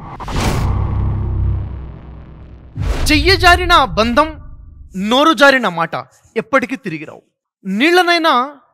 చెయ్యి జారిన బంధం నోరు జారిన మాట ఎప్పటికీ తిరిగి రావు నీళ్ళనైనా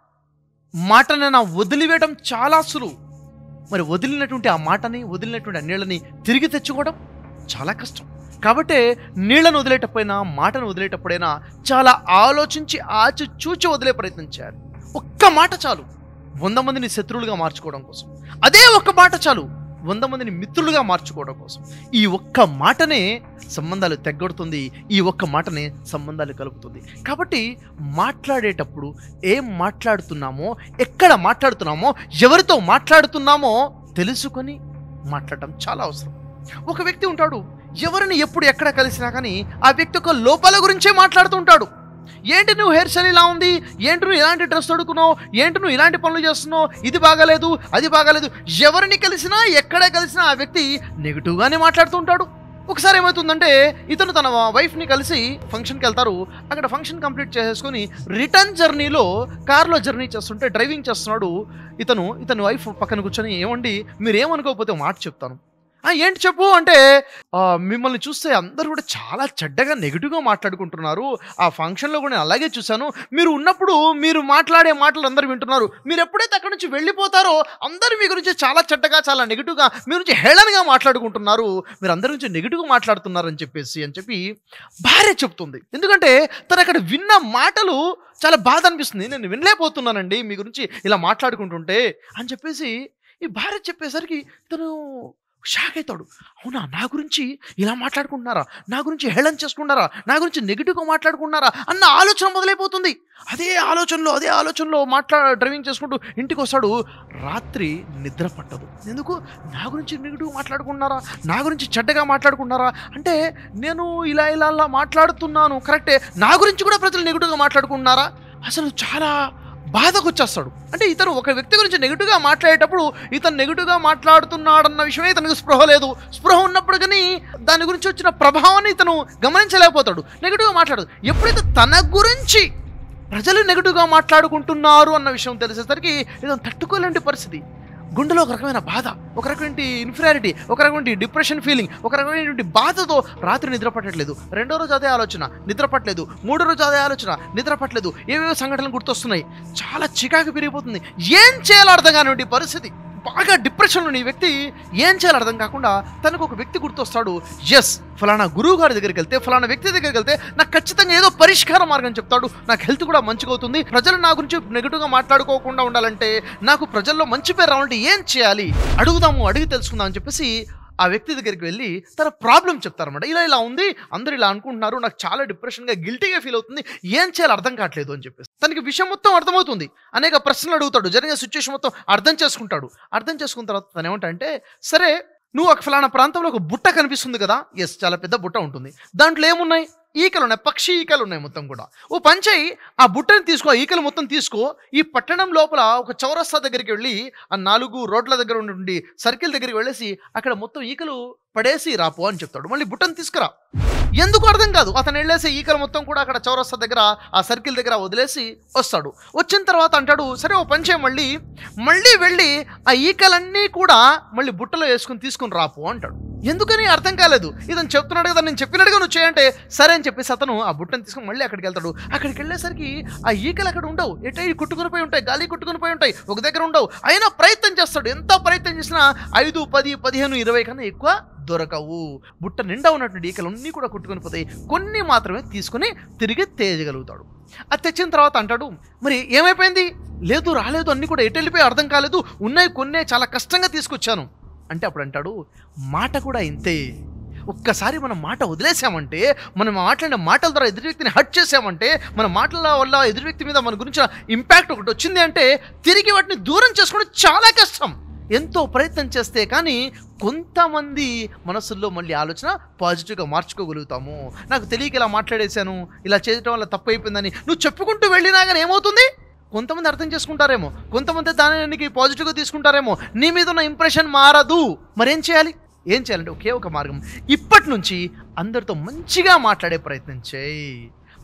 మాటనైనా వదిలివేయడం చాలా సులువు మరి వదిలినటువంటి ఆ మాటని వదిలినటువంటి ఆ నీళ్ళని తిరిగి తెచ్చుకోవడం చాలా కష్టం కాబట్టే నీళ్లను వదిలేటప్పుడైనా మాటను వదిలేటప్పుడైనా చాలా ఆలోచించి ఆచి చూచి వదిలే ప్రయత్నం చేయాలి ఒక్క మాట చాలు వంద మందిని శత్రువులుగా మార్చుకోవడం కోసం అదే ఒక్క మాట చాలు వంద మందిని మిత్రులుగా మార్చుకోవడం కోసం ఈ ఒక్క మాటనే సంబంధాలు తెగ్గొడుతుంది ఈ ఒక్క మాటనే సంబంధాలు కలుపుతుంది కాబట్టి మాట్లాడేటప్పుడు ఏం మాట్లాడుతున్నామో ఎక్కడ మాట్లాడుతున్నామో ఎవరితో మాట్లాడుతున్నామో తెలుసుకొని మాట్లాడటం చాలా అవసరం ఒక వ్యక్తి ఉంటాడు ఎవరిని ఎప్పుడు ఎక్కడ కలిసినా కానీ ఆ వ్యక్తి యొక్క లోపాల గురించే మాట్లాడుతూ ఉంటాడు ఏంటి నువ్వు హెయిర్ స్టైల్ ఇలా ఉంది ఏంటి నువ్వు ఇలాంటి డ్రెస్ తొడుకున్నావు ఏంటి నువ్వు ఇలాంటి పనులు చేస్తున్నావు ఇది బాగాలేదు అది బాగాలేదు ఎవరిని కలిసినా ఎక్కడ కలిసినా ఆ వ్యక్తి నెగిటివ్గానే మాట్లాడుతూ ఉంటాడు ఒకసారి ఏమవుతుందంటే ఇతను తన వైఫ్ని కలిసి ఫంక్షన్కి వెళ్తారు అక్కడ ఫంక్షన్ కంప్లీట్ చేసేసుకొని రిటర్న్ జర్నీలో కార్లో జర్నీ చేస్తుంటే డ్రైవింగ్ చేస్తున్నాడు ఇతను ఇతని వైఫ్ పక్కన కూర్చొని ఏమండి మీరు ఏమనుకోకపోతే ఒక మాట చెప్తాను "ఆ, ఏంటి చెప్పు అంటే "ఆ, మిమ్మల్ని చూస్తే అందరూ కూడా చాలా చెడ్డగా నెగిటివ్గా మాట్లాడుకుంటున్నారు ఆ ఫంక్షన్లో కూడా నేను అలాగే చూశాను మీరు ఉన్నప్పుడు మీరు మాట్లాడే మాటలు అందరూ వింటున్నారు మీరు ఎప్పుడైతే అక్కడి నుంచి వెళ్ళిపోతారో అందరూ మీ గురించి చాలా చెడ్డగా చాలా నెగిటివ్గా మీ గురించి హేళనగా మాట్లాడుకుంటున్నారు మీరు అందరి నుంచి నెగిటివ్గా మాట్లాడుతున్నారు అని చెప్పేసి అని చెప్పి భార్య చెప్తుంది ఎందుకంటే తను అక్కడ విన్న మాటలు చాలా బాధ అనిపిస్తుంది నేను వినలేకపోతున్నానండి మీ గురించి ఇలా మాట్లాడుకుంటుంటే అని చెప్పేసి ఈ భార్య చెప్పేసరికి తను షాక్ అవుతాడు అవునా నా గురించి ఇలా మాట్లాడుకుంటున్నారా నా గురించి హేళన చేసుకుంటున్నారా నా గురించి నెగిటివ్గా మాట్లాడుకుంటున్నారా అన్న ఆలోచన మొదలైపోతుంది అదే ఆలోచనలో అదే ఆలోచనలో మాట్లా డ్రైవింగ్ చేసుకుంటూ ఇంటికి వస్తాడు రాత్రి నిద్ర పట్టదు ఎందుకు నా గురించి నెగిటివ్ మాట్లాడుకుంటున్నారా నా గురించి చెడ్డగా మాట్లాడుకుంటున్నారా అంటే నేను ఇలా ఇలా ఇలా మాట్లాడుతున్నాను కరెక్టే నా గురించి కూడా ప్రజలు నెగిటివ్గా మాట్లాడుకుంటున్నారా అసలు చాలా బాధకు వచ్చేస్తాడు అంటే ఇతను ఒక వ్యక్తి గురించి నెగిటివ్గా మాట్లాడేటప్పుడు ఇతను నెగిటివ్గా మాట్లాడుతున్నాడన్న విషయమే ఇతనికి స్పృహ లేదు స్పృహ ఉన్నప్పుడు కానీ దాని గురించి వచ్చిన ప్రభావాన్ని ఇతను గమనించలేకపోతాడు నెగిటివ్గా మాట్లాడదు ఎప్పుడైతే తన గురించి ప్రజలు నెగిటివ్గా మాట్లాడుకుంటున్నారు అన్న విషయం తెలిసేసరికి ఇతను తట్టుకోలేని పరిస్థితి గుండెలో ఒక రకమైన బాధ ఒక రకమైన ఇన్ఫీరియారిటీ ఒక రకమైన డిప్రెషన్ ఫీలింగ్ ఒక రకమైనటువంటి బాధతో రాత్రి నిద్ర పట్టట్లేదు రెండో రోజు అదే ఆలోచన నిద్ర పట్టలేదు మూడో రోజు అదే ఆలోచన నిద్ర పట్టలేదు ఏవేవో సంఘటనలు గుర్తొస్తున్నాయి చాలా చికాకు పెరిగిపోతుంది ఏం చేయాలో అర్థం కానివ్వండి పరిస్థితి బాగా డిప్రెషన్లో ఈ వ్యక్తి ఏం చేయాలో అర్థం కాకుండా తనకు ఒక వ్యక్తి గుర్తొస్తాడు ఎస్ ఫలానా గురువు గారి దగ్గరికి వెళ్తే ఫలానా వ్యక్తి దగ్గరికి వెళ్తే నాకు ఖచ్చితంగా ఏదో పరిష్కార మార్గం చెప్తాడు నాకు హెల్త్ కూడా మంచిగా అవుతుంది ప్రజలు నా గురించి నెగిటివ్గా మాట్లాడుకోకుండా ఉండాలంటే నాకు ప్రజల్లో మంచి పేరు రావాలంటే ఏం చేయాలి అడుగుదాము అడిగి తెలుసుకుందాం అని చెప్పేసి ఆ వ్యక్తి దగ్గరికి వెళ్ళి తన ప్రాబ్లం చెప్తారన్నమాట ఇలా ఇలా ఉంది అందరూ ఇలా అనుకుంటున్నారు నాకు చాలా డిప్రెషన్గా గిల్టీగా ఫీల్ అవుతుంది ఏం చేయాలో అర్థం కావట్లేదు అని చెప్పేసి తనకి విషయం మొత్తం అర్థమవుతుంది అనేక ప్రశ్నలు అడుగుతాడు జరిగిన సిచ్యువేషన్ మొత్తం అర్థం చేసుకుంటాడు అర్థం చేసుకున్న తర్వాత తను ఏమంటంటే సరే నువ్వు ఒక ఫలానా ప్రాంతంలో ఒక బుట్ట కనిపిస్తుంది కదా ఎస్ చాలా పెద్ద బుట్ట ఉంటుంది దాంట్లో ఏమున్నాయి ఈకలు ఉన్నాయి పక్షి ఈకలు ఉన్నాయి మొత్తం కూడా ఓ పంచై ఆ బుట్టని తీసుకో ఆ ఈకలు మొత్తం తీసుకో ఈ పట్టణం లోపల ఒక చౌరస్తా దగ్గరికి వెళ్ళి ఆ నాలుగు రోడ్ల దగ్గర ఉండి సర్కిల్ దగ్గరికి వెళ్ళేసి అక్కడ మొత్తం ఈకలు పడేసి రాపో అని చెప్తాడు మళ్ళీ బుట్టని తీసుకురా ఎందుకు అర్థం కాదు అతను వెళ్ళేసి ఈకలు మొత్తం కూడా అక్కడ చౌరస్తా దగ్గర ఆ సర్కిల్ దగ్గర వదిలేసి వస్తాడు వచ్చిన తర్వాత అంటాడు సరే ఓ పంచే మళ్ళీ మళ్ళీ వెళ్ళి ఆ ఈకలన్నీ కూడా మళ్ళీ బుట్టలో వేసుకుని తీసుకుని రాపో అంటాడు ఎందుకని అర్థం కాలేదు ఇతను చెప్తున్నాడు కదా నేను చెప్పినట్టుగా నువ్వు చేయంటే సరే అని చెప్పేసి అతను ఆ బుట్టని తీసుకుని మళ్ళీ అక్కడికి వెళ్తాడు అక్కడికి వెళ్ళేసరికి ఆ ఈకలు అక్కడ ఉండవు ఎటై కుట్టుకుని పోయి ఉంటాయి గాలి కుట్టుకుని పోయి ఉంటాయి ఒక దగ్గర ఉండవు అయినా ప్రయత్నం చేస్తాడు ఎంత ప్రయత్నం చేసినా ఐదు పది పదిహేను ఇరవై కన్నా ఎక్కువ దొరకవు బుట్ట నిండా ఉన్నటువంటి ఈకలు అన్నీ కూడా కుట్టుకొని పోతాయి కొన్ని మాత్రమే తీసుకుని తిరిగి తేయగలుగుతాడు అది తెచ్చిన తర్వాత అంటాడు మరి ఏమైపోయింది లేదు రాలేదు అన్నీ కూడా ఎటు వెళ్ళిపోయి అర్థం కాలేదు ఉన్నాయి కొన్నే చాలా కష్టంగా తీసుకొచ్చాను అంటే అప్పుడు అంటాడు మాట కూడా ఇంతే ఒక్కసారి మనం మాట వదిలేసామంటే మనం మాట్లాడిన మాటల ద్వారా ఎదురు వ్యక్తిని హట్ చేసామంటే మన మాటల వల్ల ఎదురు వ్యక్తి మీద మన గురించి ఇంపాక్ట్ ఒకటి వచ్చింది అంటే తిరిగి వాటిని దూరం చేసుకోవడం చాలా కష్టం ఎంతో ప్రయత్నం చేస్తే కానీ కొంతమంది మనసుల్లో మళ్ళీ ఆలోచన పాజిటివ్గా మార్చుకోగలుగుతాము నాకు తెలియక ఇలా మాట్లాడేశాను ఇలా చేయడం వల్ల తప్పు అయిపోయిందని నువ్వు చెప్పుకుంటూ వెళ్ళినా కానీ ఏమవుతుంది కొంతమంది అర్థం చేసుకుంటారేమో కొంతమంది దానికి పాజిటివ్గా తీసుకుంటారేమో నీ మీద ఉన్న ఇంప్రెషన్ మారదు మరేం చేయాలి ఏం చేయాలంటే ఒకే ఒక మార్గం ఇప్పటి నుంచి అందరితో మంచిగా మాట్లాడే ప్రయత్నం చేయి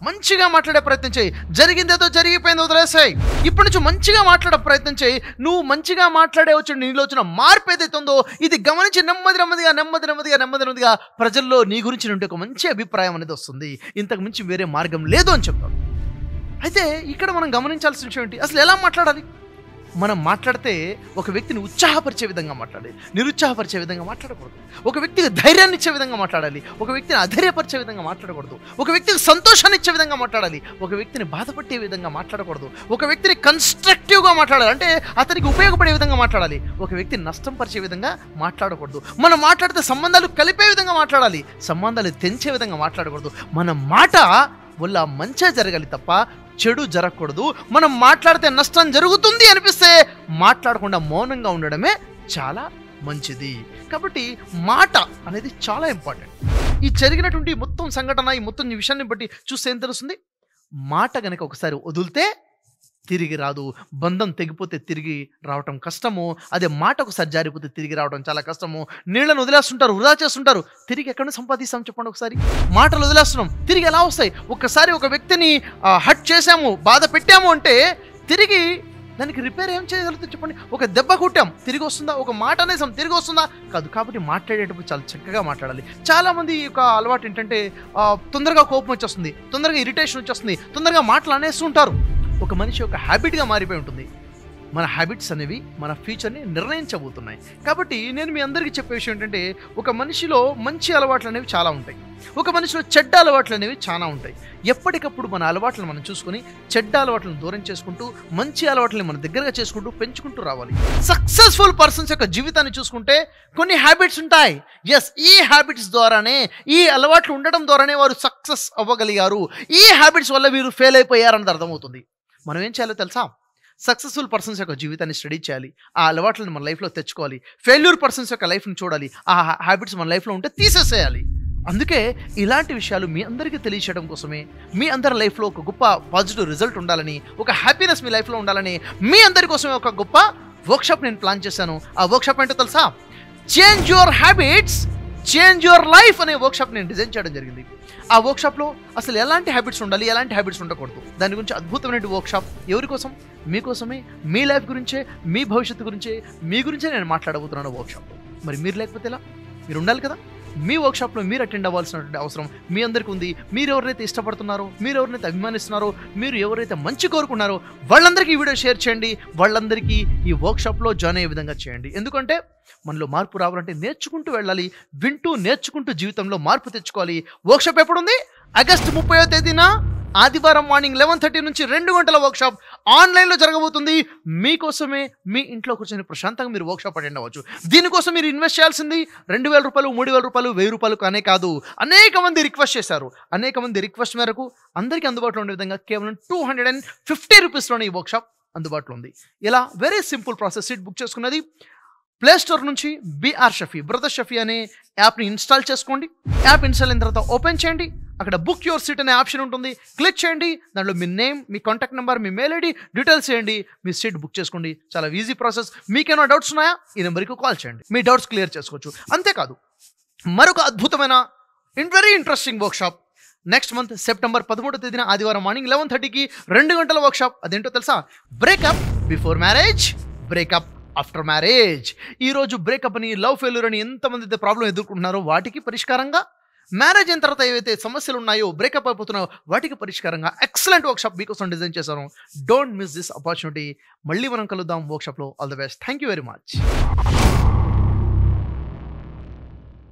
మంచిగా మాట్లాడే ప్రయత్నం చేయి జరిగిందేదో జరిగిపోయింది వదిలేసాయి ఇప్పటి నుంచి మంచిగా మాట్లాడే ప్రయత్నం చేయి నువ్వు మంచిగా మాట్లాడే వచ్చిన నీలో వచ్చిన మార్పు ఏదైతే ఉందో ఇది గమనించి నెమ్మది నెమ్మదిగా నెమ్మది నెమ్మదిగా నెమ్మది నెమ్మదిగా ప్రజల్లో నీ గురించి నుండి ఒక మంచి అభిప్రాయం అనేది వస్తుంది ఇంతకు మించి వేరే మార్గం లేదు అని చెప్తాడు అయితే ఇక్కడ మనం గమనించాల్సిన విషయం ఏంటి అసలు ఎలా మాట్లాడాలి మనం మాట్లాడితే ఒక వ్యక్తిని ఉత్సాహపరిచే విధంగా మాట్లాడాలి నిరుత్సాహపరిచే విధంగా మాట్లాడకూడదు ఒక వ్యక్తికి ధైర్యాన్ని ఇచ్చే విధంగా మాట్లాడాలి ఒక వ్యక్తిని అధైర్యపరిచే విధంగా మాట్లాడకూడదు ఒక వ్యక్తికి సంతోషాన్ని ఇచ్చే విధంగా మాట్లాడాలి ఒక వ్యక్తిని బాధపట్టే విధంగా మాట్లాడకూడదు ఒక వ్యక్తిని కన్స్ట్రక్టివ్గా మాట్లాడాలి అంటే అతనికి ఉపయోగపడే విధంగా మాట్లాడాలి ఒక వ్యక్తిని నష్టం పరిచే విధంగా మాట్లాడకూడదు మనం మాట్లాడితే సంబంధాలు కలిపే విధంగా మాట్లాడాలి సంబంధాలు తెంచే విధంగా మాట్లాడకూడదు మన మాట వల్ల మంచే జరగాలి తప్ప చెడు జరగకూడదు మనం మాట్లాడితే నష్టం జరుగుతుంది అనిపిస్తే మాట్లాడకుండా మౌనంగా ఉండడమే చాలా మంచిది కాబట్టి మాట అనేది చాలా ఇంపార్టెంట్ ఈ జరిగినటువంటి మొత్తం సంఘటన ఈ మొత్తం ఈ విషయాన్ని బట్టి చూస్తే ఏం తెలుస్తుంది మాట గనక ఒకసారి వదిలితే తిరిగి రాదు బంధం తెగిపోతే తిరిగి రావటం కష్టము అదే మాట ఒకసారి జారిపోతే తిరిగి రావడం చాలా కష్టము నీళ్ళను వదిలేస్తుంటారు వృధా చేస్తుంటారు తిరిగి ఎక్కడ నుంచి సంపాదిస్తాం చెప్పండి ఒకసారి మాటలు వదిలేస్తున్నాం తిరిగి ఎలా వస్తాయి ఒక్కసారి ఒక వ్యక్తిని హట్ చేశాము బాధ పెట్టాము అంటే తిరిగి దానికి రిపేర్ ఏం చేయగలుగుతుంది చెప్పండి ఒక దెబ్బ కొట్టాం తిరిగి వస్తుందా ఒక మాట అనేసాం తిరిగి వస్తుందా కాదు కాబట్టి మాట్లాడేటప్పుడు చాలా చక్కగా మాట్లాడాలి చాలా మంది యొక్క అలవాటు ఏంటంటే ఆ, తొందరగా కోపం వచ్చేస్తుంది తొందరగా ఇరిటేషన్ వచ్చేస్తుంది తొందరగా మాటలు అనేస్తుంటారు ఒక మనిషి ఒక హ్యాబిట్గా మారిపోయి ఉంటుంది మన హ్యాబిట్స్ అనేవి మన ఫ్యూచర్ని నిర్ణయించబోతున్నాయి కాబట్టి నేను మీ అందరికీ చెప్పే విషయం ఏంటంటే ఒక మనిషిలో మంచి అలవాట్లు అనేవి చాలా ఉంటాయి ఒక మనిషిలో చెడ్డ అలవాట్లు అనేవి చాలా ఉంటాయి ఎప్పటికప్పుడు మన అలవాట్లను మనం చూసుకొని చెడ్డ అలవాట్లను దూరం చేసుకుంటూ మంచి అలవాట్లని మన దగ్గరగా చేసుకుంటూ పెంచుకుంటూ రావాలి సక్సెస్ఫుల్ పర్సన్స్ యొక్క జీవితాన్ని చూసుకుంటే కొన్ని హ్యాబిట్స్ ఉంటాయి ఎస్ ఈ హ్యాబిట్స్ ద్వారానే ఈ అలవాట్లు ఉండడం ద్వారానే వారు సక్సెస్ అవ్వగలిగారు ఈ హ్యాబిట్స్ వల్ల వీరు ఫెయిల్ అయిపోయారన్నది అర్థమవుతుంది మనం ఏం చేయాలో తెలుసా సక్సెస్ఫుల్ పర్సన్స్ యొక్క జీవితాన్ని స్టడీ చేయాలి ఆ అలవాట్లను మన లైఫ్లో తెచ్చుకోవాలి ఫెయిల్యూర్ పర్సన్స్ యొక్క లైఫ్ని చూడాలి ఆ హ్యాబిట్స్ మన లైఫ్లో ఉంటే తీసేసేయాలి అందుకే ఇలాంటి విషయాలు మీ అందరికీ తెలియచేయడం కోసమే మీ అందరి లైఫ్లో ఒక గొప్ప పాజిటివ్ రిజల్ట్ ఉండాలని ఒక హ్యాపీనెస్ మీ లైఫ్లో ఉండాలని మీ అందరి కోసమే ఒక గొప్ప వర్క్షాప్ నేను ప్లాన్ చేశాను ఆ వర్క్షాప్ ఏంటో తెలుసా change your habits change your life అనే వర్క్షాప్ నేను డిజైన్ చేయడం జరిగింది ఆ వర్క్షాప్లో అసలు ఎలాంటి హ్యాబిట్స్ ఉండాలి ఎలాంటి హ్యాబిట్స్ ఉండకూడదు దాని గురించి అద్భుతమైన వర్క్షాప్ ఎవరి కోసం మీకోసమే మీ లైఫ్ గురించే మీ భవిష్యత్తు గురించే మీ గురించే నేను మాట్లాడబోతున్నాను వర్క్షాప్లో మరి మీరు లేకపోతే ఎలా మీరు ఉండాలి కదా మీ వర్క్షాప్లో మీరు అటెండ్ అవ్వాల్సినటువంటి అవసరం మీ అందరికీ ఉంది మీరు ఎవరైతే ఇష్టపడుతున్నారో మీరు ఎవరైతే అభిమానిస్తున్నారో మీరు ఎవరైతే మంచి కోరుకున్నారో వాళ్ళందరికీ ఈ వీడియో షేర్ చేయండి వాళ్ళందరికీ ఈ వర్క్షాప్లో జాయిన్ అయ్యే విధంగా చేయండి ఎందుకంటే మనలో మార్పు రావాలంటే నేర్చుకుంటూ వెళ్ళాలి వింటూ నేర్చుకుంటూ జీవితంలో మార్పు తెచ్చుకోవాలి వర్క్షాప్ ఎప్పుడుంది ఆగస్టు ముప్పయో తేదీన ఆదివారం మార్నింగ్ లెవెన్ థర్టీ నుంచి రెండు గంటల వర్క్షాప్ ఆన్లైన్లో జరగబోతుంది మీకోసమే మీ ఇంట్లో కూర్చొని ప్రశాంతంగా మీరు వర్క్షాప్ అటెండ్ అవ్వచ్చు దీనికోసం మీరు ఇన్వెస్ట్ చేయాల్సింది రెండు వేల రూపాయలు మూడు వేల రూపాయలు వెయ్యి రూపాయలు కానే కాదు అనేక మంది రిక్వెస్ట్ చేశారు అనేక మంది రిక్వెస్ట్ మేరకు అందరికీ అందుబాటులో ఉండే విధంగా కేవలం టూ హండ్రెడ్ అండ్ ఫిఫ్టీ రూపీస్లోనే ఈ వర్క్షాప్ అందుబాటులో ఉంది ఇలా very simple process seat book చేసుకున్నది ప్లే స్టోర్ నుంచి బీఆర్ షఫీ బ్రదర్ షఫీ అనే యాప్ని ఇన్స్టాల్ చేసుకోండి యాప్ ఇన్స్టాల్ అయిన తర్వాత ఓపెన్ చేయండి అక్కడ బుక్ యువర్ సీట్ అనే ఆప్షన్ ఉంటుంది క్లిక్ చేయండి దాంట్లో మీ నేమ్ మీ కాంటాక్ట్ నెంబర్ మీ మెయిల్ ఐడి డీటెయిల్స్ చేయండి మీ సీట్ బుక్ చేసుకోండి చాలా ఈజీ ప్రాసెస్ మీకేమైనా డౌట్స్ ఉన్నాయా ఈ నెంబర్కి కాల్ చేయండి మీ డౌట్స్ క్లియర్ చేసుకోవచ్చు అంతేకాదు మరొక అద్భుతమైన in very interesting workshop next month September పదమూడో తేదీన ఆదివారం మార్నింగ్ లెవెన్ థర్టీకి రెండు గంటల వర్క్షాప్ అదేంటో తెలుసా breakup before marriage breakup after marriage ఈరోజు బ్రేకప్ అని లవ్ ఫెయిల్యూర్ అని ఎంతమంది అయితే ప్రాబ్లం ఎదుర్కొంటున్నారో వాటికి పరిష్కారంగా మ్యారేజ్ అయిన తర్వాత ఏవైతే సమస్యలు ఉన్నాయో బ్రేకప్ అయిపోతున్నాయో వాటికి పరిష్కారంగా ఎక్సలెంట్ వర్క్షాప్ మీకోసం డిజైన్ చేశాను డోంట్ మిస్ దిస్ ఆపర్చునిటీ మళ్ళీ మనం కలుద్దాం వర్క్షాప్లో all the best thank you very much